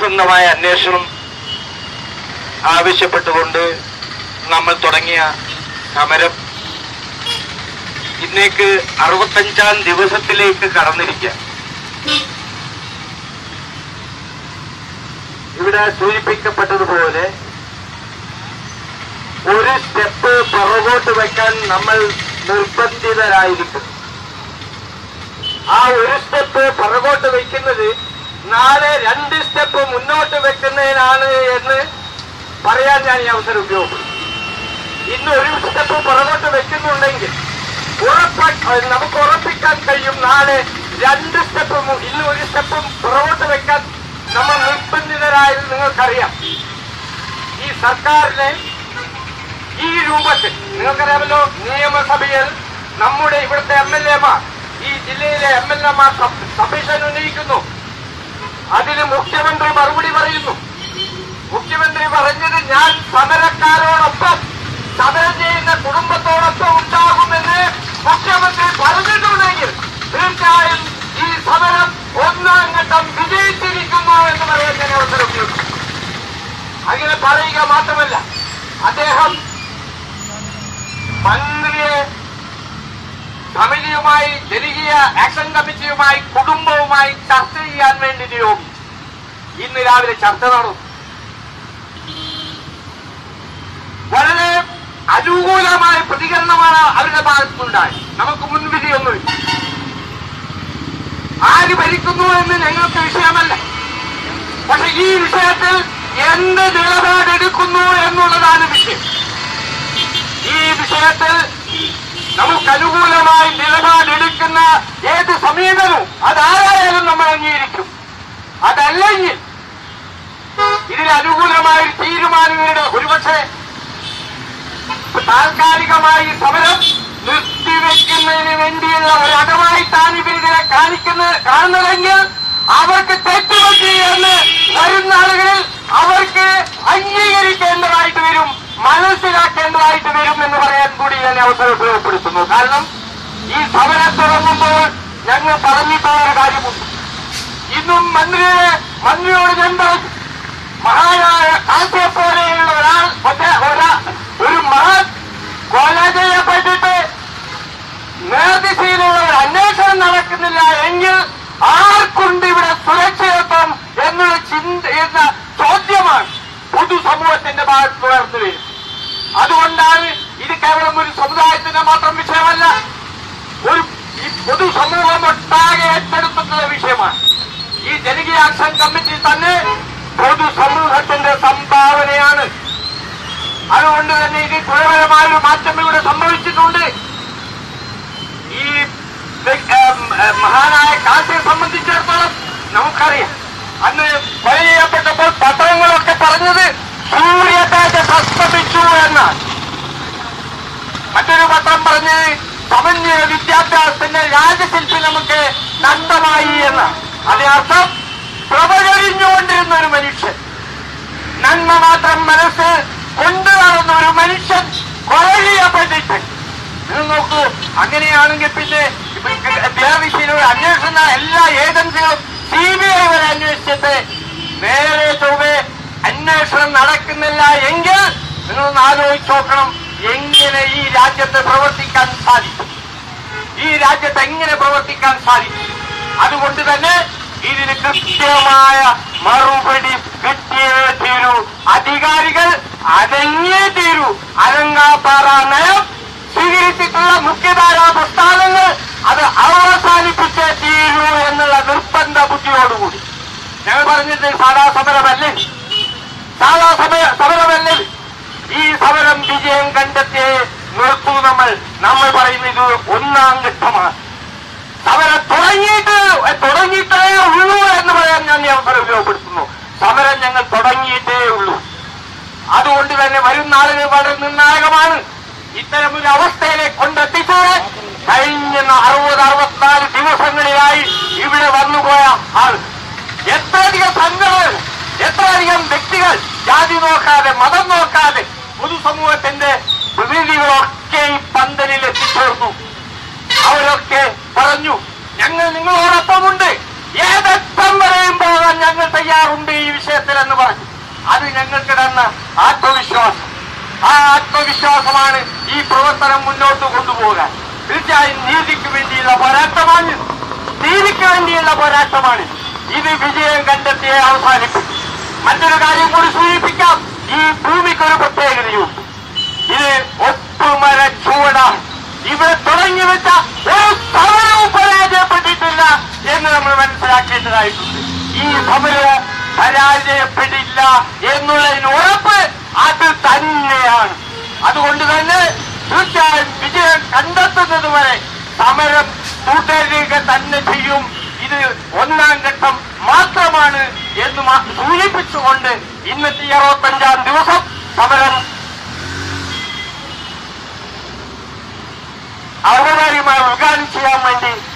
സത്യസന്ധമായ അന്വേഷണം ആവശ്യപ്പെട്ടുകൊണ്ട് നമ്മൾ തുടങ്ങിയ സമരം ഇന്നേക്ക് അറുപത്തഞ്ചാം ദിവസത്തിലേക്ക് കടന്നിരിക്കുക ഇവിടെ സൂചിപ്പിക്കപ്പെട്ടതുപോലെ ഒരു സ്റ്റെപ്പ് പുറകോട്ട് വെക്കാൻ നമ്മൾ നിർബന്ധിതരായിരിക്കും ആ ഒരു സ്റ്റെപ്പ് പുറകോട്ട് വെക്കുന്നത് നാളെ രണ്ട് സ്റ്റെപ്പ് മുന്നോട്ട് വെക്കുന്നതിനാണ് എന്ന് പറയാൻ ഞാൻ ഈ അവസരം ഉപയോഗപ്പെടും ഇന്ന് ഒരു സ്റ്റെപ്പ് പുറകോട്ട് വെക്കുന്നുണ്ടെങ്കിൽ ഉറപ്പ നമുക്ക് ഉറപ്പിക്കാൻ കഴിയും നാളെ രണ്ട് സ്റ്റെപ്പ് ഇന്ന് ഒരു സ്റ്റെപ്പും പുറകോട്ട് വെക്കാൻ നമ്മൾ നിർബന്ധിതരായത് നിങ്ങൾക്കറിയാം ഈ സർക്കാരിനെ ഈ രൂപത്തിൽ നിങ്ങൾക്കറിയാമല്ലോ നിയമസഭയിൽ നമ്മുടെ ഇവിടുത്തെ എം എൽ എമാർ ഈ ജില്ലയിലെ എം എൽ എമാർ സബ്മിഷൻ ഉന്നയിക്കുന്നു അതിന് മുഖ്യമന്ത്രി മറുപടി പറയുന്നു മുഖ്യമന്ത്രി പറഞ്ഞത് ഞാൻ സമരക്കാരോടൊപ്പം സമരം ചെയ്യുന്ന കുടുംബത്തോടൊപ്പം ഉണ്ടാകുമെന്ന് മുഖ്യമന്ത്രി പറഞ്ഞിട്ടുണ്ടെങ്കിൽ തീർച്ചയായും ഈ സമരം ഒന്നാം ഘട്ടം വിജയിച്ചിരിക്കുന്നു എന്ന് പറയാൻ ഞാൻ അവസരം ഉപയോഗിക്കും അങ്ങനെ പറയുക മാത്രമല്ല അദ്ദേഹം മന്ത്രിയെ സമിതിയുമായി ജനകീയ ആക്ഷൻ കമ്മിറ്റിയുമായി കുടുംബവുമായി ചർച്ച ചെയ്യാൻ വേണ്ടി നിയോഗിച്ചു ഇന്ന് രാവിലെ ചർച്ച നടന്നു വളരെ അനുകൂലമായ പ്രതികരണമാണ് അവരുടെ ഭാഗത്തുനിന്നുണ്ടായത് നമുക്ക് മുൻവിധിയൊന്നുമില്ല ആര് ഭരിക്കുന്നു എന്ന് ഞങ്ങൾക്ക് വിഷയമല്ല പക്ഷെ ഈ വിഷയത്തിൽ എന്ത് നിലപാടെടുക്കുന്നു എന്നുള്ളതാണ് വിഷയം ഈ വിഷയത്തിൽ നമുക്ക് അനുകൂലമായി നിലപാടെടുക്കുന്ന ഏത് സമീപനവും അതാരായാലും നമ്മൾ അംഗീകരിക്കും അതല്ലെങ്കിൽ ഇതിന് അനുകൂലമായ ഒരു തീരുമാനങ്ങളുടെ ഒരുപക്ഷെ താൽക്കാലികമായി സമരം നിർത്തിവെക്കുന്നതിന് വേണ്ടിയുള്ള ഒരു അടവായിട്ടാണ് ഇവരിതിനെ കാണിക്കുന്ന കാണുന്നതെങ്കിൽ അവർക്ക് തെറ്റുപറ്റി എന്ന് വരുന്ന ആളുകളിൽ അവർക്ക് അംഗീകരിക്കേണ്ടതായിട്ട് വരും മനസ്സിലാക്കേണ്ടതായിട്ട് വരും എന്ന് പറയാൻ കൂടി ഞാൻ അവസരം ഉപയോഗപ്പെടുത്തുന്നു കാരണം ഈ സമരം തുടങ്ങുമ്പോൾ ഞങ്ങൾ പറഞ്ഞിട്ടുള്ള ഒരു കാര്യമുണ്ട് ഇന്നും മന്ത്രിയെ മന്ത്രിയോട് ഞാൻ പറഞ്ഞു മഹാനായ കാസിയെ പോലെയുള്ള ഒരാൾ ഒറ്റ- ഒരാ- ഒരു മഹാൻ കൊല ചെയ്യപ്പെട്ടിട്ട് നേർദിശയിലുള്ള ഒരു അന്വേഷണം നടക്കുന്നില്ല എങ്കിൽ ആർക്കുണ്ട് ഇവിടെ സുരക്ഷിതത്വം എന്നുള്ള ചിന്ത എന്ന ചോദ്യമാണ് പൊതുസമൂഹത്തിന്റെ ഭാഗത്ത് ഉയർന്നു വരുന്നത് അതുകൊണ്ടാണ് ഇത് കേവലം ഒരു സമുദായത്തിന്റെ മാത്രം വിഷയമല്ല ഒരു ഈ പൊതുസമൂഹം ഒട്ടാകെ ഏറ്റെടുത്തിട്ടുള്ള വിഷയമാണ് ഈ ജനകീയ ആക്ഷൻ കമ്മിറ്റി തന്നെ പൊതുസമൂഹത്തിന്റെ സംഭാവനയാണ് അതുകൊണ്ട് തന്നെ ഇത് ഗുണപരമായ ഒരു മാറ്റം ഇവിടെ സംഭവിച്ചിട്ടുണ്ട് ഈ വ്യക്- ഏം, ഏം, മഹാനായ കാസിയെ സംബന്ധിച്ചിടത്തോളം നമുക്കറിയാം അന്ന് കൊല ചെയ്യപ്പെട്ടപ്പോൾ പത്രങ്ങളൊക്കെ പറഞ്ഞത് സൂര്യതേജ അസ്തമിച്ചു എന്നാണ് മറ്റൊരു പത്രം പറഞ്ഞ് സമന്വയ വിദ്യാഭ്യാസത്തിന്റെ രാജശില്പി നമുക്ക് നഷ്ടമായി എന്ന് അതിനർത്ഥം പ്രഭകരിഞ്ഞുകൊണ്ടിരുന്ന ഒരു മനുഷ്യൻ നന്മ മാത്രം മനസ്സ് കൊണ്ടു നടന്ന ഒരു മനുഷ്യൻ കൊല ചെയ്യപ്പെട്ടിട്ട് നിങ്ങൾ നോക്കൂ അങ്ങനെയാണെങ്കിൽ പിന്നെ ദേവവിഷയിലൂടെ അന്വേഷണ എല്ലാ ഏജൻസികളും സി ബി ഐ വരെ അന്വേഷിച്ചിട്ട് നേരെ ചൊവ്വേ അന്വേഷണം നടക്കുന്നില്ല എങ്കിൽ നിങ്ങളൊന്ന് ആലോചിച്ച് നോക്കണം എങ്ങനെ ഈ രാജ്യത്ത് പ്രവർത്തിക്കാൻ സാധിക്കും ഈ രാജ്യത്ത് എങ്ങനെ പ്രവർത്തിക്കാൻ സാധിക്കും അതുകൊണ്ട് തന്നെ ഇതിന് കൃത്യമായ മറുപടി കിട്ടിയേ തീരൂ അധികാരികൾ അടങ്ങിയേ തീരൂ അരങ്ങാപ്പാറ നയം സ്വീകരിച്ചിട്ടുള്ള മുഖ്യധാരാ പ്രസ്ഥാനങ്ങൾ അത് അവസാനിപ്പിച്ചേ തീരൂ എന്നുള്ള നിർബന്ധ ബുദ്ധിയോടുകൂടി ഞങ്ങൾ പറഞ്ഞത് സാധാ സമരമല്ലേ സാധാ സമയ സമരമല്ലേ ഈ സമരം വിജയം കണ്ടെത്തിയേ നിർത്തൂ നമ്മൾ നമ്മൾ പറയുന്നത് ഇത് ഒന്നാം ഘട്ടമാണ് സമരം തുടങ്ങിയിട്ട് തുടങ്ങിയിട്ടേ ഉള്ളൂ എന്ന് പറയാൻ ഞാൻ ഈ അവസരം ഉപയോഗപ്പെടുത്തുന്നു സമരം ഞങ്ങൾ തുടങ്ങിയിട്ടേ ഉള്ളൂ അതുകൊണ്ട് തന്നെ വരുന്ന ആളുകൾ വളരെ നിർണായകമാണ് ഇത്തരം ഒരു അവസ്ഥയിലേക്ക് കൊണ്ടെത്തിച്ചത് കഴിഞ്ഞ അറുപത് അറുപത്തിനാല് ദിവസങ്ങളിലായി ഇവിടെ വന്നുപോയ ആൾ എത്രയധികം സംഘടനകൾ എത്രയധികം വ്യക്തികൾ ജാതി നോക്കാതെ മതം നോക്കാതെ പൊതുസമൂഹത്തിന്റെ പ്രതിനിധികളൊക്കെ ഈ പന്തലിൽ എത്തിച്ചേർന്നു അവരൊക്കെ പറഞ്ഞു ഞങ്ങൾ നിങ്ങളോടൊപ്പമുണ്ട് ഏതറ്റം വരെയും പോകാൻ ഞങ്ങൾ തയ്യാറുണ്ട് ഈ വിഷയത്തിൽ എന്ന് പറഞ്ഞു അത് ഞങ്ങൾക്ക് തന്ന ആത്മവിശ്വാസം ആ ആത്മവിശ്വാസമാണ് ഈ പ്രവർത്തനം മുന്നോട്ട് കൊണ്ടുപോകാൻ തീർച്ചയായും നീതിക്ക് വേണ്ടിയുള്ള പോരാട്ടമാണ് നീതിക്ക് വേണ്ടിയുള്ള പോരാട്ടമാണ് ഇത് വിജയം കണ്ടെത്തിയേ അവസാനിപ്പിക്കും മറ്റൊരു കാര്യം കൂടി സൂചിപ്പിക്കാം ഈ ഭൂമിക്കൊരു പ്രത്യേകതയുണ്ട് ഇത് ഒട്ടുമര ചൂടാണ് ഇവിടെ തുടങ്ങി വെച്ച ഒരു സമരവും പരാജയപ്പെട്ടിട്ടില്ല എന്ന് നമ്മൾ മനസ്സിലാക്കേണ്ടതായിട്ടുണ്ട് ഈ സമരം പരാജയപ്പെടില്ല എന്നുള്ളതിന് ഉറപ്പ് അത് തന്നെയാണ് അതുകൊണ്ട് തന്നെ തീർച്ചയായും വിജയം കണ്ടെത്തുന്നത് വരെ സമരം തുടരുക തന്നെ ചെയ്യും ഇത് ഒന്നാം ഘട്ടം മാത്രമാണ് എന്ന് മാ- സൂചിപ്പിച്ചുകൊണ്ട് ഇന്നത്തെ ഈ അറുപത്തഞ്ചാം ദിവസം സമരം ഔപചാരികമായി ഉദ്ഘാടനം ചെയ്യാൻ വേണ്ടി